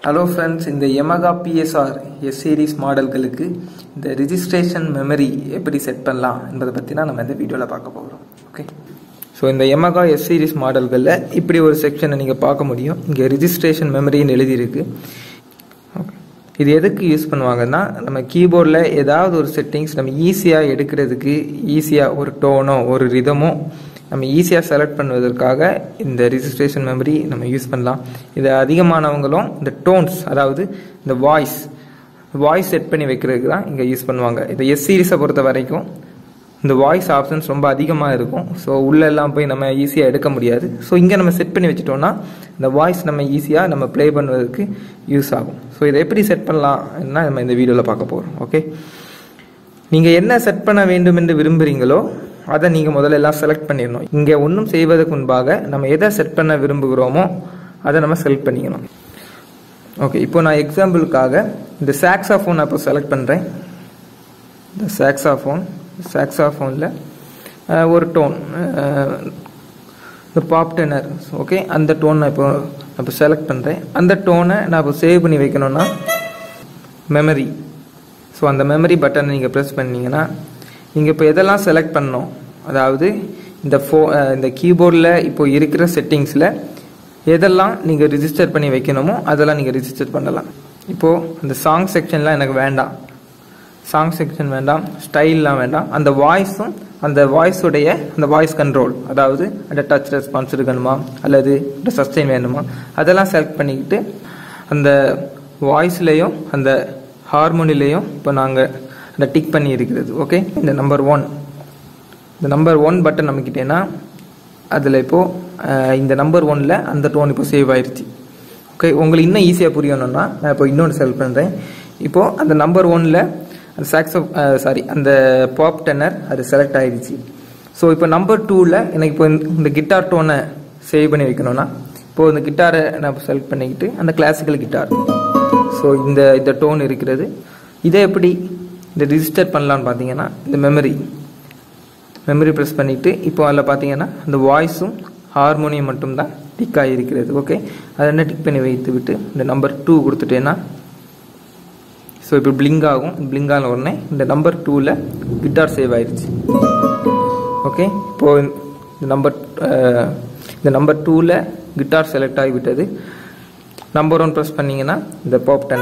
hello friends இந்த Yamaha PSR S series மாடல்களுக்கு இந்த ரிஜிஸ்ட்ரேஷன் மெமரி எப்படி செட் பண்ணலாம் என்பதை பற்றி தான் நம்ம இந்த வீடியோவில் பார்க்க போகிறோம் ஓகே ஸோ இந்த Yamaha எஸ் சீரிஸ் மாடல்களில் இப்படி ஒரு செக்ஷனை நீங்கள் பார்க்க முடியும் இங்கே ரிஜிஸ்ட்ரேஷன் மெமரின்னு எழுதியிருக்கு ஓகே இது எதுக்கு யூஸ் பண்ணுவாங்கன்னா நம்ம கீபோர்டில் ஏதாவது ஒரு செட்டிங்ஸ் நம்ம ஈஸியாக எடுக்கிறதுக்கு ஈஸியாக ஒரு டோனோ ஒரு ரிதமோ நம்ம ஈஸியாக செலக்ட் பண்ணுவதற்காக இந்த ரிஜிஸ்ட்ரேஷன் மெமரி நம்ம யூஸ் பண்ணலாம் இது அதிகமானவங்களும் இந்த டோன்ஸ் அதாவது இந்த வாய்ஸ் வாய்ஸ் செட் பண்ணி வைக்கிறதுக்கு தான் இங்கே யூஸ் பண்ணுவாங்க இந்த எஸ் சீரிஸை பொறுத்த வரைக்கும் இந்த வாய்ஸ் ஆப்ஷன்ஸ் ரொம்ப அதிகமாக இருக்கும் ஸோ உள்ளெல்லாம் போய் நம்ம ஈஸியாக எடுக்க முடியாது ஸோ இங்கே நம்ம செட் பண்ணி வச்சுட்டோம்னா இந்த வாய்ஸ் நம்ம ஈஸியாக நம்ம ப்ளே பண்ணுவதற்கு யூஸ் ஆகும் ஸோ இதை எப்படி செட் பண்ணலாம்னா நம்ம இந்த வீடியோவில் பார்க்க போகிறோம் ஓகே நீங்கள் என்ன செட் பண்ண வேண்டும் என்று விரும்புகிறீங்களோ அதை நீங்கள் முதல்ல எல்லாம் செலக்ட் பண்ணிடணும் இங்கே ஒன்றும் செய்வதற்கு முன்பாக நம்ம எதை செட் பண்ண விரும்புகிறோமோ அதை நம்ம செலக்ட் பண்ணிக்கணும் ஓகே இப்போ நான் எக்ஸாம்பிளுக்காக இந்த சாக்ஸாஃபோன் நான் இப்போ செலக்ட் பண்ணுறேன் இந்த சாக்ஸாஃபோன் சாக்ஸாஃபோனில் ஒரு டோன் இந்த பாப் டெனர் ஓகே அந்த டோன் நான் இப்போ நான் இப்போ செலக்ட் பண்ணுறேன் அந்த டோனை நான் இப்போ சேவ் பண்ணி வைக்கணும்னா மெமரி ஸோ அந்த மெமரி பட்டனை நீங்கள் ப்ரெஸ் பண்ணீங்கன்னா நீங்கள் இப்போ எதெல்லாம் செலக்ட் பண்ணணும் அதாவது இந்த ஃபோ இந்த கீபோர்டில் இப்போ இருக்கிற செட்டிங்ஸில் எதெல்லாம் நீங்கள் ரிஜிஸ்டர் பண்ணி வைக்கணுமோ அதெல்லாம் நீங்கள் ரிஜிஸ்டர் பண்ணலாம் இப்போது அந்த சாங் செக்ஷன்லாம் எனக்கு வேண்டாம் சாங் செக்ஷன் வேண்டாம் ஸ்டைல்லாம் வேண்டாம் அந்த வாய்ஸும் அந்த வாய்ஸுடைய அந்த வாய்ஸ் கண்ட்ரோல் அதாவது அந்த டச் ரெஸ்பான்ஸ் இருக்கணுமா அல்லது சஸ்டெயின் வேணுமா அதெல்லாம் செலக்ட் பண்ணிக்கிட்டு அந்த வாய்ஸ்லேயும் அந்த ஹார்மோனிலையும் இப்போ நாங்கள் அந்த டிக் பண்ணி இருக்கிறது ஓகே இந்த நம்பர் ஒன் இந்த நம்பர் ஒன் பட்டன் நமக்கிட்டேன்னா அதில் இப்போது இந்த நம்பர் ஒனில் அந்த டோன் இப்போ சேவ் ஆயிடுச்சு ஓகே உங்களுக்கு இன்னும் ஈஸியாக புரியணும்னா நான் இப்போ இன்னொன்று செலக்ட் பண்ணுறேன் இப்போது அந்த நம்பர் ஒனில் அந்த சாக்ஸோ சாரி அந்த பாப் டென்னர் அது செலக்ட் ஆயிடுச்சு ஸோ இப்போ நம்பர் டூவில் எனக்கு இப்போ இந்த கிட்டார் டோனை சேவ் பண்ணி வைக்கணும்னா இப்போது இந்த கிட்டாரை நான் இப்போ செலக்ட் பண்ணிக்கிட்டு அந்த கிளாசிக்கல் கிட்டார் ஸோ இந்த இந்த டோன் இருக்கிறது இதை எப்படி இந்த ரிஜிஸ்டர் பண்ணலான்னு பார்த்தீங்கன்னா இந்த மெமரி மெமரி ப்ரெஸ் பண்ணிவிட்டு இப்போ அதில் பார்த்தீங்கன்னா அந்த வாய்ஸும் ஹார்மோனியம் மட்டும்தான் டிக் ஆகியிருக்கிறது ஓகே அதை என்ன டிக் பண்ணி வைத்து விட்டு இந்த நம்பர் டூ கொடுத்துட்டேன்னா ஸோ இப்போ பிளிங்க் ஆகும் பிளிங்க் ஆன உடனே இந்த நம்பர் டூவில் கிட்டார் சேவ் ஆயிடுச்சு ஓகே இப்போது இந்த நம்பர் இந்த நம்பர் டூவில் கிட்டார் செலக்ட் ஆகிவிட்டது நம்பர் ஒன் ப்ரெஸ் பண்ணிங்கன்னா இந்த பாப் டென்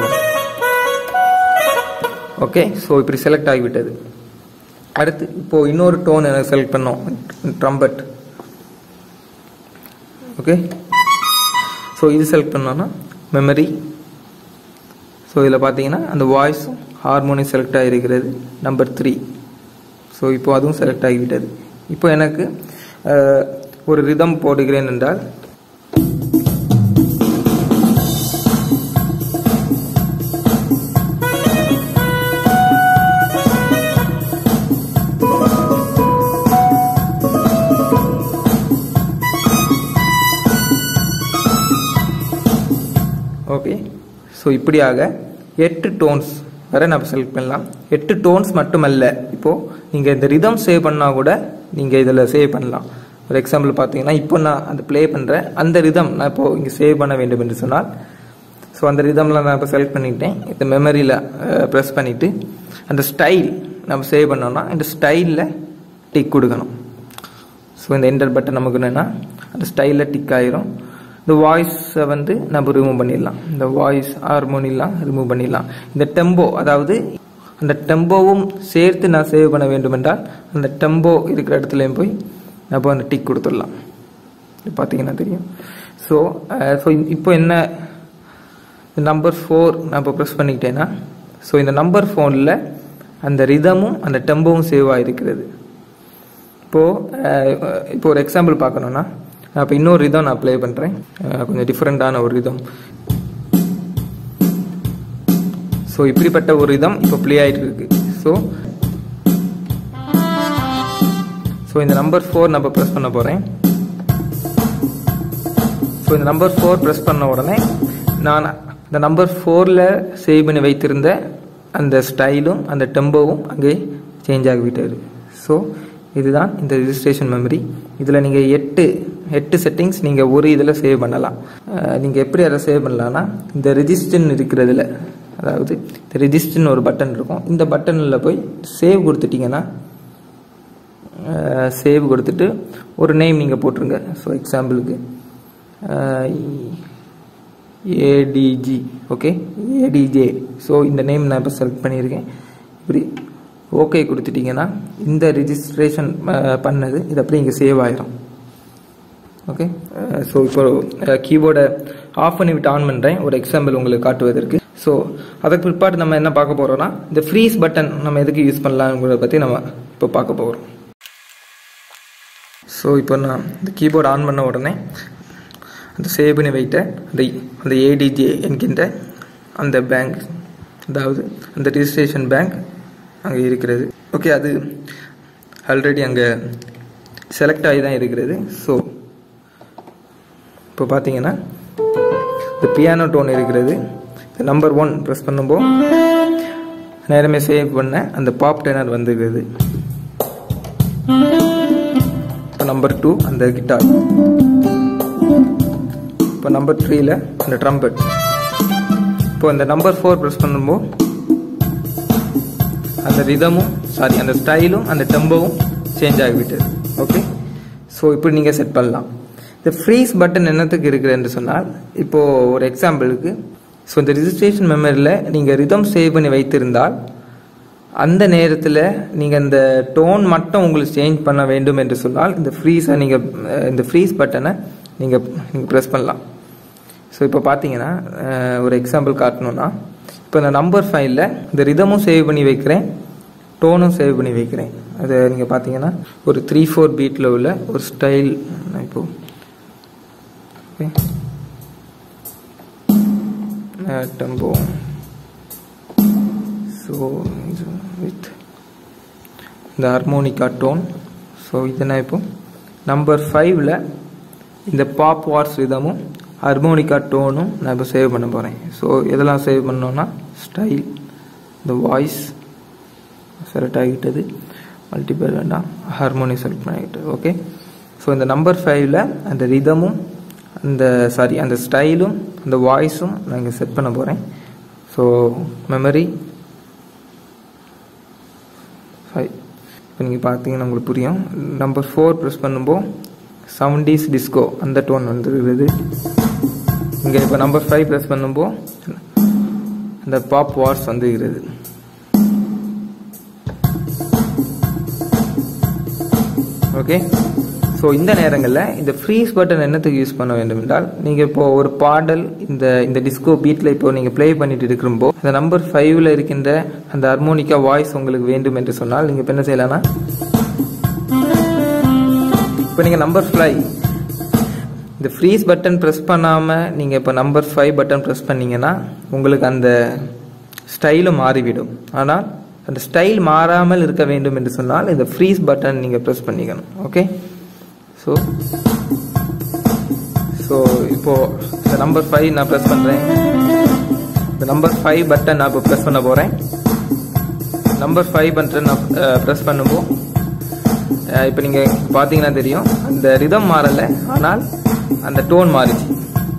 ஓகே ஸோ இப்படி செலக்ட் ஆகிவிட்டது அடுத்து இப்போது இன்னொரு டோன் எனக்கு செலக்ட் பண்ணோம் ட்ரம்பட் ஓகே ஸோ இது செலக்ட் பண்ணோன்னா மெமரி ஸோ இதில் பார்த்தீங்கன்னா அந்த வாய்ஸும் ஹார்மோனி செலக்ட் ஆகிருக்கிறது நம்பர் த்ரீ ஸோ இப்போ அதுவும் செலக்ட் ஆகிவிட்டது இப்போ எனக்கு ஒரு ரிதம் போடுகிறேன் என்றால் ஓகே ஸோ இப்படியாக எட்டு டோன்ஸ் வரை நம்ம செலக்ட் பண்ணலாம் எட்டு டோன்ஸ் மட்டுமல்ல இப்போது நீங்கள் இந்த ரிதம் சேவ் பண்ணால் கூட நீங்கள் இதில் சேவ் பண்ணலாம் ஒரு எக்ஸாம்பிள் பார்த்தீங்கன்னா இப்போ நான் அந்த ப்ளே பண்ணுறேன் அந்த ரிதம் நான் இப்போது இங்கே சேவ் பண்ண வேண்டும் என்று சொன்னால் ஸோ அந்த ரிதமில் நான் இப்போ செலக்ட் பண்ணிக்கிட்டேன் இந்த மெமரியில் ப்ரெஸ் பண்ணிவிட்டு அந்த ஸ்டைல் நம்ம சேவ் பண்ணோம்னா இந்த ஸ்டைலில் டிக் கொடுக்கணும் ஸோ இந்த என்டர் பட்டன் நமக்கு என்னென்னா அந்த ஸ்டைலில் டிக் ஆயிரும் இந்த வாய்ஸை வந்து நம்ம ரிமூவ் பண்ணிடலாம் இந்த வாய்ஸ் ஹார்மோனிலாம் ரிமூவ் பண்ணிடலாம் இந்த டெம்போ அதாவது அந்த டெம்போவும் சேர்த்து நான் சேவ் பண்ண வேண்டும் என்றால் அந்த டெம்போ இருக்கிற இடத்துலையும் போய் நம்ம அந்த டிக் கொடுத்துடலாம் பார்த்தீங்கன்னா தெரியும் ஸோ ஸோ இப்போ என்ன நம்பர் ஃபோர் நான் இப்போ ப்ரெஸ் பண்ணிக்கிட்டேன்னா ஸோ இந்த நம்பர் ஃபோனில் அந்த ரிதமும் அந்த டெம்போவும் சேவ் ஆகிருக்கிறது இப்போது இப்போ ஒரு எக்ஸாம்பிள் பார்க்கணுன்னா நான் இப்போ இன்னொரு ரிதம் நான் ப்ளே பண்ணுறேன் கொஞ்சம் டிஃப்ரெண்ட்டான ஒரு ரிதம் ஸோ இப்படிப்பட்ட ஒரு ரிதம் இப்போ ப்ளே ஆகிட்டு இருக்கு ஸோ ஸோ இந்த நம்பர் ஃபோர் நான் இப்போ ப்ரெஸ் பண்ண போகிறேன் ஸோ இந்த நம்பர் ஃபோர் ப்ரெஸ் பண்ண உடனே நான் இந்த நம்பர் ஃபோரில் சேவ் பண்ணி வைத்திருந்த அந்த ஸ்டைலும் அந்த டெம்போவும் அங்கே சேஞ்ச் ஆகிவிட்டது ஸோ இதுதான் இந்த ரிஜிஸ்ட்ரேஷன் மெமரி இதில் நீங்கள் எட்டு எட்டு செட்டிங்ஸ் நீங்கள் ஒரு இதில் சேவ் பண்ணலாம் நீங்கள் எப்படி அதை சேவ் பண்ணலாம்னா இந்த ரிஜிஸ்டர்னு இருக்கிறதுல அதாவது இந்த ரிஜிஸ்டர்னு ஒரு பட்டன் இருக்கும் இந்த பட்டனில் போய் சேவ் கொடுத்துட்டிங்கன்னா சேவ் கொடுத்துட்டு ஒரு நேம் நீங்கள் போட்டுருங்க ஸோ எக்ஸாம்பிளுக்கு ஏடிஜி ஓகே ஏடிஜே ஸோ இந்த நேம் நான் இப்போ செலக்ட் பண்ணியிருக்கேன் இப்படி ஓகே கொடுத்துட்டிங்கன்னா இந்த ரிஜிஸ்ட்ரேஷன் பண்ணது இது அப்படியே இங்கே சேவ் ஆயிரும் ஓகே ஸோ இப்போ கீபோர்டை ஆஃப் பண்ணி விட்டு ஆன் பண்ணுறேன் ஒரு எக்ஸாம்பிள் உங்களுக்கு காட்டுவதற்கு ஸோ அதுக்கு பிற்பாடு நம்ம என்ன பார்க்க போகிறோம்னா இந்த ஃப்ரீஸ் பட்டன் நம்ம எதுக்கு யூஸ் பண்ணலாங்கிறத பற்றி நம்ம இப்போ பார்க்க போகிறோம் ஸோ இப்போ நான் இந்த கீபோர்டு ஆன் பண்ண உடனே அந்த சேவ் பண்ணி வைத்த அந்த அந்த ஏடிஜே என்கின்ற அந்த பேங்க் அதாவது அந்த ரிஜிஸ்ட்ரேஷன் பேங்க் அங்கே இருக்கிறது ஓகே அது ஆல்ரெடி அங்கே செலக்ட் ஆகி தான் இருக்கிறது ஸோ இப்போ பார்த்தீங்கன்னா இந்த பியானோ டோன் இருக்கிறது இந்த நம்பர் ஒன் ப்ரெஸ் பண்ணும்போது நேரமே சேவ் பண்ண அந்த பாப் டெனர் வந்துருக்குது இப்போ நம்பர் டூ அந்த கிட்டார் இப்போ நம்பர் த்ரீல அந்த ட்ரம்பட் இப்போ இந்த நம்பர் ஃபோர் ப்ரெஸ் பண்ணும்போது அந்த ரிதமும் சாரி அந்த ஸ்டைலும் அந்த டெம்போவும் சேஞ்ச் ஆகிவிட்டது ஓகே ஸோ இப்படி நீங்கள் செட் பண்ணலாம் இந்த ஃப்ரீஸ் பட்டன் என்னத்துக்கு இருக்குது என்று சொன்னால் இப்போது ஒரு எக்ஸாம்பிளுக்கு ஸோ இந்த ரிஜிஸ்ட்ரேஷன் மெமரியில் நீங்கள் ரிதம் சேவ் பண்ணி வைத்திருந்தால் அந்த நேரத்தில் நீங்கள் இந்த டோன் மட்டும் உங்களுக்கு சேஞ்ச் பண்ண வேண்டும் என்று சொன்னால் இந்த ஃப்ரீஸை நீங்கள் இந்த ஃப்ரீஸ் பட்டனை நீங்கள் நீங்கள் ப்ரெஸ் பண்ணலாம் ஸோ இப்போ பார்த்தீங்கன்னா ஒரு எக்ஸாம்பிள் காட்டணும்னா இப்போ இந்த நம்பர் ஃபைலில் இந்த ரிதமும் சேவ் பண்ணி வைக்கிறேன் டோனும் சேவ் பண்ணி வைக்கிறேன் அது நீங்கள் பார்த்தீங்கன்னா ஒரு த்ரீ ஃபோர் பீட்டில் உள்ள ஒரு ஸ்டைல் இப்போ ஓகே டெம்போ ஸோ இது வித் இந்த ஹார்மோனிகா டோன் ஸோ இது நான் இப்போ நம்பர் ஃபைவ்ல இந்த பாப் வாட்ஸ் விதமும் ஹார்மோனிகா டோனும் நான் இப்போ சேவ் பண்ண போகிறேன் ஸோ எதெல்லாம் சேவ் பண்ணோன்னா ஸ்டைல் இந்த வாய்ஸ் செலக்ட் ஆகிட்டது மல்டிபிள் வேண்டாம் ஹார்மோனி செலக்ட் பண்ணிக்கிட்டு ஓகே ஸோ இந்த நம்பர் ஃபைவ்ல அந்த ரிதமும் அந்த சாரி அந்த ஸ்டைலும் அந்த வாய்ஸும் நான் இங்கே செட் பண்ண போகிறேன் ஸோ மெமரி ஃபைவ் இப்போ நீங்கள் பார்த்தீங்கன்னா உங்களுக்கு புரியும் நம்பர் ஃபோர் ப்ரெஸ் பண்ணும்போது செவன்டீஸ் டிஸ்கோ அந்த டோன் வந்துருக்குது இங்கே இப்போ நம்பர் ஃபைவ் ப்ரெஸ் பண்ணும்போது அந்த பாப் வார்ஸ் வந்துருக்கிறது ஓகே ஸோ இந்த நேரங்களில் இந்த ஃப்ரீஸ் பட்டன் என்னத்துக்கு யூஸ் பண்ண வேண்டும் என்றால் நீங்கள் இப்போ ஒரு பாடல் இந்த இந்த டிஸ்கோ பீட்டில் இப்போ நீங்கள் ப்ளே பண்ணிட்டு இருக்கிறப்போ அந்த நம்பர் ஃபைவ்ல இருக்கின்ற அந்த ஹார்மோனிக்கா வாய்ஸ் உங்களுக்கு வேண்டும் என்று சொன்னால் நீங்கள் இப்போ என்ன செய்யலாம்னா இப்போ நீங்கள் நம்பர் ஃபைவ் இந்த ஃப்ரீஸ் பட்டன் ப்ரெஸ் பண்ணாமல் நீங்கள் இப்போ நம்பர் ஃபைவ் பட்டன் ப்ரெஸ் பண்ணீங்கன்னா உங்களுக்கு அந்த ஸ்டைலும் மாறிவிடும் ஆனால் அந்த ஸ்டைல் மாறாமல் இருக்க வேண்டும் என்று சொன்னால் இந்த ஃப்ரீஸ் பட்டன் நீங்கள் ப்ரெஸ் பண்ணிக்கணும் ஓகே ஸோ ஸோ இப்போது இந்த நம்பர் ஃபைவ் நான் ப்ரெஸ் பண்ணுறேன் இந்த நம்பர் ஃபைவ் பட்டன் நான் இப்போ ப்ரெஸ் பண்ண போகிறேன் நம்பர் ஃபைவ் பட்டன் நான் ப்ரெஸ் பண்ணும்போது இப்போ நீங்கள் பார்த்தீங்கன்னா தெரியும் அந்த ரிதம் மாறலை ஆனால் அந்த டோன் மாறிச்சு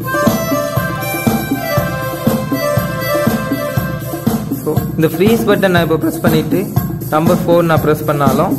ஸோ இந்த ஃப்ரீஸ் பட்டன் நான் இப்போ ப்ரெஸ் பண்ணிவிட்டு நம்பர் ஃபோர் நான் ப்ரெஸ் பண்ணாலும்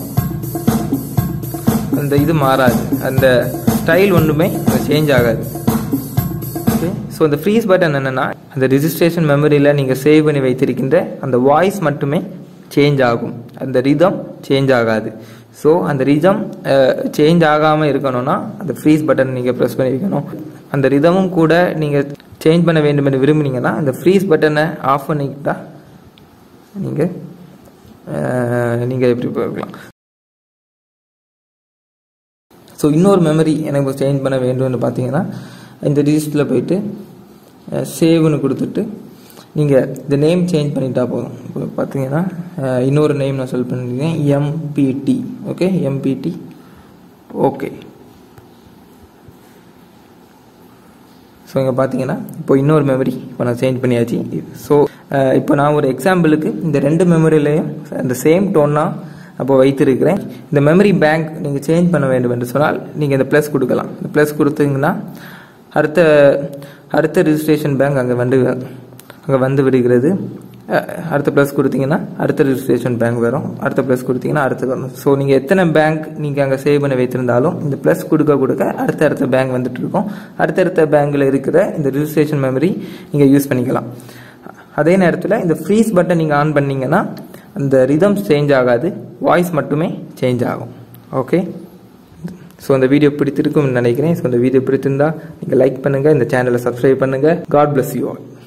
அந்த இது மாறாது அந்த ஸ்டைல் ஒன்றுமே சேஞ்ச் ஆகாது ஓகே ஸோ இந்த ஃப்ரீஸ் பட்டன் என்னென்னா அந்த ரிஜிஸ்ட்ரேஷன் மெமரியில் நீங்கள் சேவ் பண்ணி வைத்திருக்கின்ற அந்த வாய்ஸ் மட்டுமே சேஞ்ச் ஆகும் அந்த ரிதம் சேஞ்ச் ஆகாது ஸோ அந்த ரிதம் சேஞ்ச் ஆகாமல் இருக்கணும்னா அந்த ஃப்ரீஸ் பட்டன் நீங்கள் ப்ரெஸ் பண்ணி வைக்கணும் அந்த ரிதமும் கூட நீங்கள் சேஞ்ச் பண்ண வேண்டும் என்று விரும்புனீங்கன்னா அந்த ஃப்ரீஸ் பட்டனை ஆஃப் பண்ணிக்கிட்டா நீங்கள் நீங்கள் எப்படி பார்க்கலாம் ஸோ இன்னொரு மெமரி எனக்கு சேஞ்ச் பண்ண வேண்டும்னு பார்த்தீங்கன்னா இந்த ரிஜிஸ்டரில் போயிட்டு சேவ்னு கொடுத்துட்டு நீங்கள் இந்த நேம் சேஞ்ச் பண்ணிட்டா போதும் இப்போ பார்த்தீங்கன்னா இன்னொரு நேம் நான் செலக்ட் பண்ணியிருக்கேன் empty okay empty okay so இங்கே பார்த்தீங்கன்னா இப்போ இன்னொரு மெமரி இப்போ நான் சேஞ்ச் பண்ணியாச்சு ஸோ இப்போ நான் ஒரு எக்ஸாம்பிளுக்கு இந்த ரெண்டு மெமரிலையும் அந்த சேம் டோன்னா அப்போ வைத்திருக்கிறேன் இந்த மெமரி பேங்க் நீங்கள் சேஞ்ச் பண்ண வேண்டும் என்று சொன்னால் நீங்கள் இந்த ப்ளஸ் கொடுக்கலாம் இந்த ப்ளஸ் கொடுத்தீங்கன்னா அடுத்த அடுத்த ரிஜிஸ்ட்ரேஷன் பேங்க் அங்கே வந்து அங்கே வந்து விடுகிறது அஹ், அடுத்த ப்ளஸ் கொடுத்தீங்கன்னா அடுத்த ரிஜிஸ்ட்ரேஷன் பேங்க் வரும் அடுத்த ப்ளஸ் கொடுத்தீங்கன்னா அடுத்து வரும் ஸோ நீங்கள் எத்தனை பேங்க் நீங்கள் அங்கே சேவ் பண்ணி வைத்திருந்தாலும் இந்த ப்ளஸ் கொடுக்க கொடுக்க அடுத்த அடுத்த பேங்க் வந்துட்டு இருக்கும் அடுத்தடுத்த பேங்க்கில் இருக்கிற இந்த ரிஜிஸ்ட்ரேஷன் மெமரி நீங்கள் யூஸ் பண்ணிக்கலாம் அதே நேரத்தில் இந்த ஃப்ரீஸ் பட்டன் நீங்கள் ஆன் பண்ணீங்கன்னா அந்த ரிதம் சேஞ்ச் ஆகாது வாய்ஸ் மட்டுமே சேஞ்ச் ஆகும் ஓகே ஸோ அந்த வீடியோ பிடித்திருக்கும்னு நினைக்கிறேன் ஸோ அந்த வீடியோ பிடித்திருந்தா நீங்கள் லைக் பண்ணுங்கள் இந்த சேனலை சப்ஸ்கிரைப் பண்ணுங்கள் காட் bless யூ ஆல்